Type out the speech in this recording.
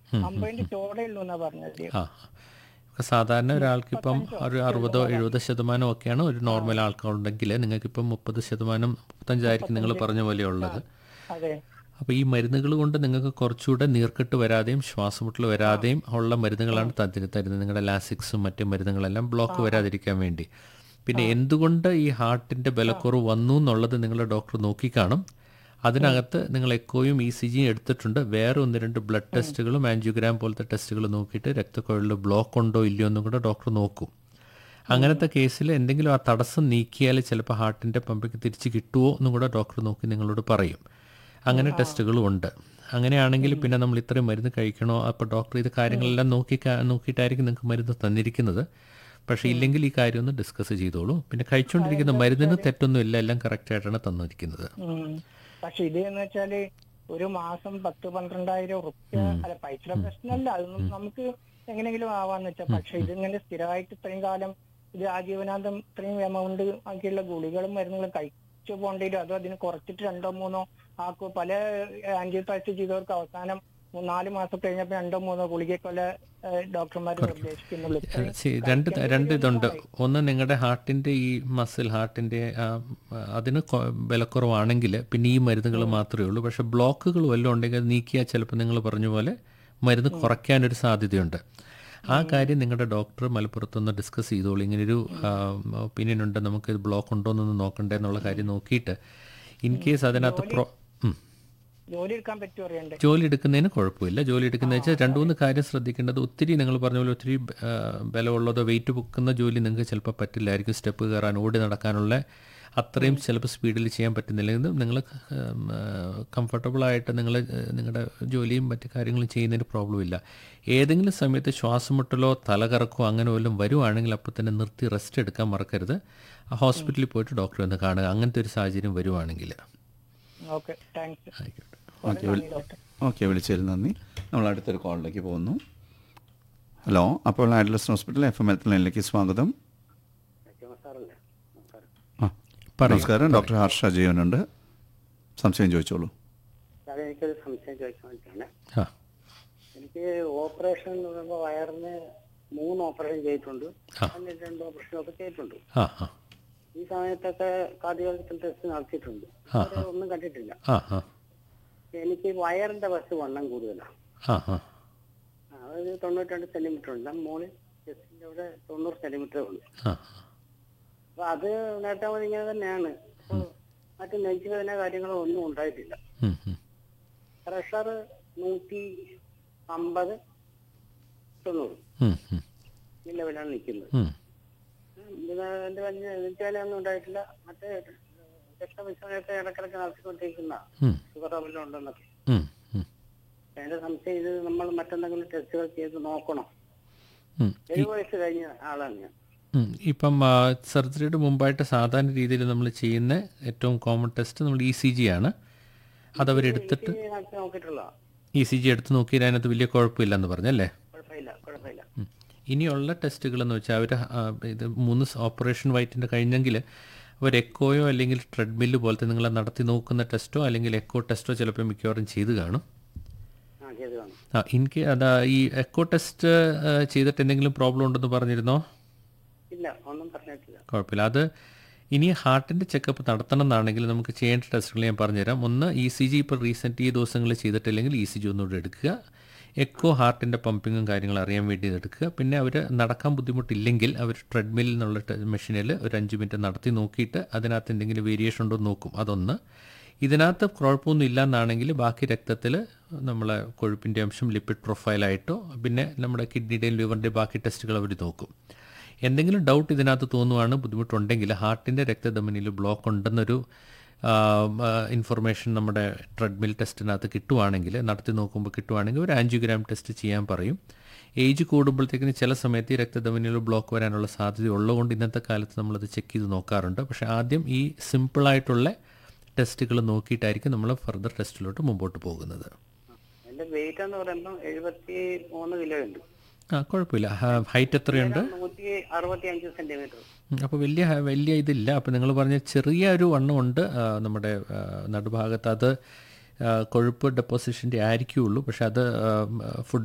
അമ്പതിന്റെ ചോടേ ഉള്ളൂ എന്നാ പറഞ്ഞത് ആ ഇപ്പൊ സാധാരണ ഒരാൾക്ക് ഇപ്പം ഒരു അറുപതോ എഴുപതോ ശതമാനം ഒക്കെയാണ് ഒരു നോർമൽ ആൾക്കാരുണ്ടെങ്കിൽ നിങ്ങൾക്ക് ഇപ്പം മുപ്പത് ശതമാനം മുപ്പത്തഞ്ചായിരിക്കും നിങ്ങൾ പറഞ്ഞ പോലെ ഉള്ളത് അതെ അപ്പോൾ ഈ മരുന്നുകൾ കൊണ്ട് നിങ്ങൾക്ക് കുറച്ചുകൂടെ നീർക്കെട്ട് വരാതെയും ശ്വാസമുട്ടൽ വരാതെയും ഉള്ള മരുന്നുകളാണ് തരുന്നത് തരുന്നത് നിങ്ങളുടെ ലാസിക്സും മറ്റു മരുന്നുകളെല്ലാം ബ്ലോക്ക് വരാതിരിക്കാൻ വേണ്ടി പിന്നെ എന്തുകൊണ്ട് ഈ ഹാർട്ടിൻ്റെ ബലക്കുറവ് വന്നു എന്നുള്ളത് നിങ്ങളുടെ ഡോക്ടർ നോക്കിക്കാണും അതിനകത്ത് നിങ്ങൾ എക്കോയും ഇ സി ജിയും എടുത്തിട്ടുണ്ട് വേറെ ഒന്ന് രണ്ട് ബ്ലഡ് ടെസ്റ്റുകളും ആൻജിയോഗ്രാം പോലത്തെ ടെസ്റ്റുകൾ നോക്കിയിട്ട് രക്തക്കുഴലിൽ ബ്ലോക്ക് ഉണ്ടോ ഇല്ലയോ എന്നും കൂടെ ഡോക്ടർ നോക്കും അങ്ങനത്തെ കേസിൽ എന്തെങ്കിലും ആ തടസ്സം നീക്കിയാൽ ചിലപ്പോൾ ഹാർട്ടിൻ്റെ പമ്പിക്ക് തിരിച്ച് കിട്ടുമോ എന്നും കൂടെ ഡോക്ടർ നോക്കി നിങ്ങളോട് പറയും അങ്ങനെ ടെസ്റ്റുകളും ഉണ്ട് അങ്ങനെയാണെങ്കിൽ പിന്നെ നമ്മൾ ഇത്രയും മരുന്ന് കഴിക്കണോ അപ്പോൾ ഡോക്ടർ ഇത് കാര്യങ്ങളെല്ലാം നോക്കി കാ- നോക്കിയിട്ടായിരിക്കും നിങ്ങൾക്ക് മരുന്ന് തന്നിരിക്കുന്നത് പക്ഷേ ഇല്ലെങ്കിൽ ഈ കാര്യം ഒന്ന് ഡിസ്കസ് ചെയ്തോളൂ പിന്നെ കഴിച്ചുകൊണ്ടിരിക്കുന്ന മരുന്നിന് തെറ്റൊന്നുമില്ല എല്ലാം കറക്റ്റായിട്ടാണ് തന്നിരിക്കുന്നത് ഉം. പക്ഷെ ഇത് എന്ന് വെച്ചാല് ഒരു മാസം പത്ത് പന്ത്രണ്ടായിരം റുപ്യ അല്ല പൈസയുടെ പ്രശ്നമല്ല അതൊന്നും നമുക്ക് എങ്ങനെയെങ്കിലും ആവാന്ന് വെച്ചാൽ പക്ഷെ ഇതിങ്ങനെ സ്ഥിരമായിട്ട് ഇത്രയും കാലം ഇത് ആജീവനാന്തം ഇത്രയും എമൗണ്ട് ആക്കിയുള്ള ഗുളികളും മരുന്നുകളും കഴിച്ചു പോകേണ്ടി വരും അതോ അതിന് കുറച്ചിട്ട് രണ്ടോ മൂന്നോ ആക്കോ പല ആന്റിബയോട്ടിക് ചെയ്തവർക്ക് അവസാനം മൂന്ന് നാല് മാസം കഴിഞ്ഞപ്പോ രണ്ടോ മൂന്നോ ഗുളികക്കൊല്ല ഡോക്ടർമാർ നിർദ്ദേശിക്കുന്നുള്ളൂ ഇത്രയും ശരി, രണ്ട് ത- രണ്ട് ഇതുണ്ട് ഒന്ന് നിങ്ങളുടെ ഹാർട്ടിൻ്റെ ഈ മസിൽ ഹാർട്ടിൻ്റെ അതിന് കൊ- ബലക്കുറവാണെങ്കിൽ പിന്നെ ഈ മരുന്നുകൾ മാത്രമേ ഉള്ളൂ പക്ഷേ ബ്ലോക്കുകൾ വല്ലതും ഉണ്ടെങ്കിൽ അത് നീക്കിയാൽ ചിലപ്പോൾ നിങ്ങൾ പറഞ്ഞ പോലെ മരുന്ന് കുറയ്ക്കാനൊരു സാധ്യതയുണ്ട് ആ കാര്യം നിങ്ങളുടെ ഡോക്ടർ മലപ്പുറത്തൊന്ന് ഡിസ്കസ് ചെയ്തോളൂ ഇങ്ങനൊരു ഒപ്പീനിയൻ ഉണ്ട് നമുക്ക് ഇത് ബ്ലോക്ക് ഉണ്ടോ എന്നൊന്ന് നോക്കണ്ടേ എന്നുള്ള കാര്യം നോക്കിയിട്ട് ഇൻ കേസ് അതിനകത്ത് പ്രോ ഉം. ജോലി എടുക്കാൻ പറ്റുമോ അറിയണ്ടേ ജോലി എടുക്കുന്നതിന് കുഴപ്പമില്ല ജോലി എടുക്കുന്ന വെച്ചാൽ രണ്ട് മൂന്ന് കാര്യം ശ്രദ്ധിക്കേണ്ടത് ഒത്തിരി നിങ്ങൾ പറഞ്ഞ പോലെ ഒത്തിരി ആ, ബലമുള്ളതോ വെയിറ്റ് പൊക്കുന്ന ജോലി നിങ്ങൾക്ക് ചിലപ്പോൾ പറ്റില്ലായിരിക്കും സ്റ്റെപ്പ് കയറാൻ ഓടി നടക്കാനുള്ള അത്രയും ചിലപ്പോൾ സ്പീഡിൽ ചെയ്യാൻ പറ്റുന്നില്ലെങ്കിൽ നിങ്ങൾ കംഫർട്ടബിളായിട്ട് നിങ്ങൾ നിങ്ങളുടെ ജോലിയും മറ്റു കാര്യങ്ങളും ചെയ്യുന്നതിന് പ്രോബ്ലം ഇല്ല ഏതെങ്കിലും സമയത്ത് ശ്വാസമുട്ടലോ തലകറക്കോ അങ്ങനെ വല്ലതും വരുവാണെങ്കിൽ അപ്പോൾ തന്നെ നിർത്തി റെസ്റ്റ് എടുക്കാൻ മറക്കരുത് ആ ഹോസ്പിറ്റലിൽ പോയിട്ട് ഡോക്ടറെ ഒന്ന് കാണുക അങ്ങനത്തെ ഒരു സാഹചര്യം വരുവാണെങ്കിൽ ഓക്കെ താങ്ക്സ് ആയിക്കോട്ടെ ഓക്കെ വിളി- ഓക്കെ വിളിച്ചതിൽ നന്ദി നമ്മൾ അടുത്തൊരു കോളിലേക്ക് പോകുന്നു ഹലോ അപ്പോൾ Adlux hospital F M L ലൈനിലേക്ക് സ്വാഗതം ആ പറയൂ. നമസ്കാരം ഡോക്ടർ ഹർഷ ജീവനുണ്ട് സംശയം ചോദിച്ചോളൂ സാറേ എനിക്കൊരു സംശയം ചോദിക്കാൻ വേണ്ടിയിട്ടാണ് ആ എനിക്ക് ഓപ്പറേഷൻ എന്ന് പറയുമ്പോൾ വയറിന് മൂന്ന് ഓപ്പറേഷൻ ചെയ്തിട്ടുണ്ട് ആ. അതിന് രണ്ട് ഓപ്പറേഷൻ ഒക്കെ ചെയ്തിട്ടുണ്ട് ആ ആ ഈ സമയത്തൊക്കെ കാർഡിയോളജിക്കൽ ടെസ്റ്റ് നടത്തിയിട്ടുണ്ട് ആ, ഇതുവരെ ഒന്നും കണ്ടിട്ടില്ല ആ ആ എനിക്ക് വയറിന്റെ വശത്ത് വണ്ണം കൂടുതലാണ് ആ ആ അതായത് തൊണ്ണൂറ്റി രണ്ട് സെന്റിമീറ്റർ ഉണ്ട് മോളിൽ ചെസ്റ്റിന്റെ അവിടെ തൊണ്ണൂറ് സെന്റിമീറ്റർ ഉണ്ട് ആ അപ്പൊ അത് നേരത്തെ മതി ഇങ്ങനെ തന്നെയാണ് അപ്പൊ മറ്റു നെഞ്ചുവേദന കാര്യങ്ങളോ ഒന്നും ഉണ്ടായിട്ടില്ല ഉം, ഉം. പ്രഷർ നൂറ്റി അമ്പത് തൊണ്ണൂറ് ഉം, ഉം, ഈ ലെവലാണ് നിൽക്കുന്നത് ഉം. എന്റെ വലിയ നെഞ്ചുവേദനയൊന്നും ഉണ്ടായിട്ടില്ല മറ്റേ രക്തപരിശോധനയൊക്കെ ഇടക്കിടക്ക് നടത്തിക്കൊണ്ടിരിക്കുന്ന ഉം, ഷുഗർ ലെവലും ഉണ്ടെന്നൊക്കെ ഉം, ഉം, എന്റെ സംശയം ഇത് നമ്മൾ മറ്റെന്തെങ്കിലും ടെസ്റ്റുകൾ ചെയ്ത് നോക്കണം ഉം. ഏഴ് വയസ്സ് കഴിഞ്ഞ ആളാണ് ഞാൻ ഉം. ഇപ്പം ആ, സർജറിയുടെ മുമ്പായിട്ട് സാധാരണ രീതിയിൽ നമ്മൾ ചെയ്യുന്ന ഏറ്റവും കോമൺ ടെസ്റ്റ് നമ്മൾ ഇ സി ജി ആണ് അതവരെടുത്തിട്ട് ഈ നടത്തി നോക്കിയിട്ടുള്ള ഇ സി ജി എടുത്ത് നോക്കിയാൽ അതിനകത്ത് വലിയ കുഴപ്പമില്ലെന്ന് പറഞ്ഞല്ലേ കുഴപ്പമില്ല കുഴപ്പമില്ല ഉം. ഇനിയുള്ള ടെസ്റ്റുകൾ എന്ന് വെച്ചാൽ അവർ ഇത് മൂന്ന് ഓപ്പറേഷൻ വൈറ്റിൻ്റെ കഴിഞ്ഞെങ്കിൽ അവർ എക്കോയോ അല്ലെങ്കിൽ ട്രെഡ്മില്ല് പോലത്തെ നിങ്ങൾ നടത്തി നോക്കുന്ന ടെസ്റ്റോ അല്ലെങ്കിൽ എക്കോ ടെസ്റ്റോ ചിലപ്പോൾ മിക്കവാറും ചെയ്ത് കാണും ആ ചെയ്ത് കാണും ആ എനിക്ക് അതാ ഈ എക്കോ ടെസ്റ്റ് ആ, ചെയ്തിട്ട് എന്തെങ്കിലും പ്രോബ്ലം ഉണ്ടെന്ന് പറഞ്ഞിരുന്നോ ഇല്ല ഒന്നും പറഞ്ഞിട്ടില്ല കുഴപ്പമില്ല അത് ഇനി ഹാർട്ടിൻ്റെ ചെക്കപ്പ് നടത്തണം എന്നാണെങ്കിൽ നമുക്ക് ചെയ്യേണ്ട ടെസ്റ്റുകൾ ഞാൻ പറഞ്ഞുതരാം ഒന്ന് ഇ സി ജി ഇപ്പോൾ റീസെൻ്റ് ഈ ദിവസങ്ങളിൽ ചെയ്തിട്ടില്ലെങ്കിൽ ഇ സി ജി ഒന്നുകൂടെ എടുക്കുക എക്കോ ഹാർട്ടിൻ്റെ പമ്പിങ്ങും കാര്യങ്ങളും അറിയാൻ വേണ്ടി ഇത് എടുക്കുക പിന്നെ അവർ നടക്കാൻ ബുദ്ധിമുട്ടില്ലെങ്കിൽ അവർ ട്രെഡ്മിൽ എന്നുള്ള മെഷീനിൽ ഒരു അഞ്ച് മിനിറ്റ് നടത്തി നോക്കിയിട്ട് അതിനകത്ത് എന്തെങ്കിലും വേരിയേഷൻ ഉണ്ടോ എന്ന് നോക്കും അതൊന്ന് ഇതിനകത്ത് കുഴപ്പമൊന്നും ഇല്ല എന്നാണെങ്കിൽ ബാക്കി രക്തത്തിൽ നമ്മളെ കൊഴുപ്പിൻ്റെ അംശം ലിപ്പിഡ് പ്രൊഫൈലായിട്ടോ പിന്നെ നമ്മുടെ കിഡ്നിയുടെയും ലിവറിൻ്റെയും ബാക്കി ടെസ്റ്റുകൾ അവർ നോക്കും എന്തെങ്കിലും ഡൗട്ട് ഇതിനകത്ത് തോന്നുവാണ് ബുദ്ധിമുട്ടുണ്ടെങ്കിൽ ഹാർട്ടിൻ്റെ രക്തധമനിയിൽ ബ്ലോക്ക് ഉണ്ടെന്നൊരു ഇൻഫർമേഷൻ നമ്മുടെ ട്രെഡ്മിൽ ടെസ്റ്റിനകത്ത് കിട്ടുവാണെങ്കിൽ നടത്തി നോക്കുമ്പോൾ കിട്ടുവാണെങ്കിൽ ഒരു ആൻജിയോഗ്രാം ടെസ്റ്റ് ചെയ്യാൻ പറയും ഏജ് കൂടുമ്പോഴത്തേക്കിന് ചില സമയത്ത് ഈ രക്തധമനിയിൽ ബ്ലോക്ക് വരാനുള്ള സാധ്യത ഉള്ളതുകൊണ്ട് ഇന്നത്തെ കാലത്ത് നമ്മളത് ചെക്ക് ചെയ്ത് നോക്കാറുണ്ട് പക്ഷേ ആദ്യം ഈ സിമ്പിളായിട്ടുള്ള ടെസ്റ്റുകൾ നോക്കിയിട്ടായിരിക്കും നമ്മൾ ഫർദർ ടെസ്റ്റിലോട്ട് മുമ്പോട്ട് പോകുന്നത് എന്റെ വെയിറ്റ് എന്ന് പറയുമ്പോൾ എഴുപത്തി മൂന്ന് കിലോ ഉണ്ട് ആ കുഴപ്പമില്ല ഹൈറ്റ് എത്രയുണ്ട് നൂറ്റി അറുപത്തി അഞ്ച് സെന്റിമീറ്റർ അപ്പോൾ വലിയ ഹ- വലിയ ഇതില്ല അപ്പോൾ നിങ്ങൾ പറഞ്ഞ ചെറിയ ഒരു വണ്ണമുണ്ട് ആ, നമ്മുടെ ആ, നടുഭാഗത്ത് അത് ആ, കൊഴുപ്പ് ഡെപ്പോസിഷൻ്റെ ആയിരിക്കുള്ളൂ പക്ഷെ അത് ഫുഡ്